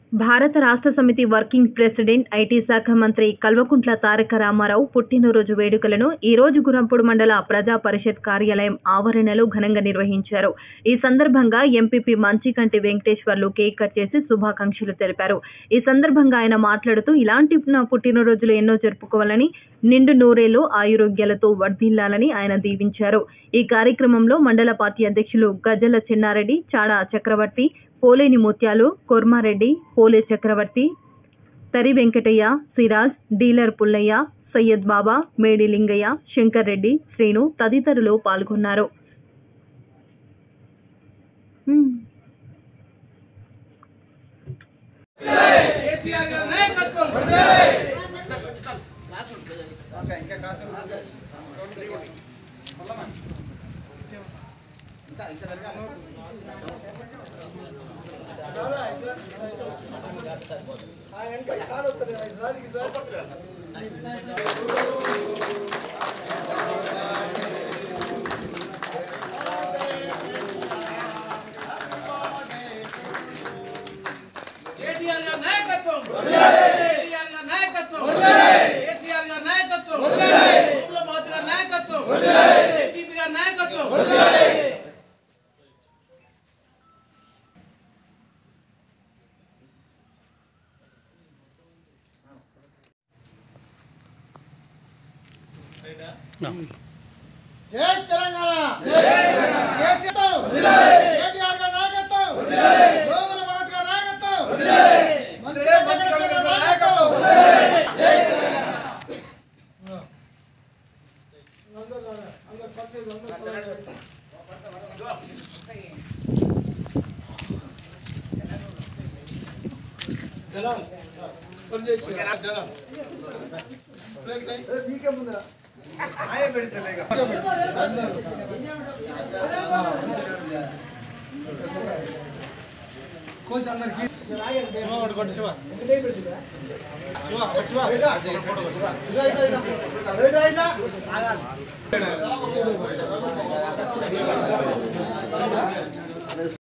భారత రాష్ట్ర సమితి వర్కింగ్ ప్రెసిడెంట్ ఐటీ శాఖ మంత్రి కల్వకుంట్ల తారక రామారావు పుట్టినరోజు వేడుకలను ఈ రోజు గురంపూడి మండల ప్రజా పరిషత్ కార్యాలయం ఆవరణలో ఘనంగా నిర్వహించారు ఈ సందర్భంగా MPP Manchikanti Venkateswarlu cake cut చేసి శుభాకాంక్షలు తెలిపారు ఈ సందర్భంగా ఆయన మాట్లాడుతూ ఇలాంటి నా పుట్టినరోజులు ఎన్నో జరుపుకోవాలని నిండు నూరేళ్లు ఆయురోగ్యాలతో వర్ధిల్లాలని ఆయన దీవించారు ఈ కార్యక్రమంలో మండల పార్టీ అధ్యక్షులు గజ్జల చెన్నారెడ్డి చాడా చక్రవర్తి పోలేని ముత్యాలు కొర్మారెడ్డి పోలే చక్రవర్తి తరి వెంకటయ్య సిరాజ్ డీలర్ పుల్లయ్య సయ్యద్ బాబా మేడి లింగయ్య శంకర్ రెడ్డి శ్రీను తదితరులు పాల్గొన్నారు హ్మ్. కేసీఆర్ గారి నాయకత్వం కేటీఆర్ గారి నాయకత్వం కేటీఆర్ గారి నాయకత్వం కేసీఆర్ గారి నాయకత్వం రూమ్లబాద్ గారి నాయకత్వం టీపీ గారి నాయకత్వం జై తెలంగాణ కేసీఆర్ కేటీఆర్ గారి నాయకత్వం గోగుల భగత్ గారి నాయకత్వం మంత్రి వెంకటేశ్వర గారి నాయకత్వం అందరూ పక్కన అందరూ మీకే ముందర కోచ్ అందరికి శివ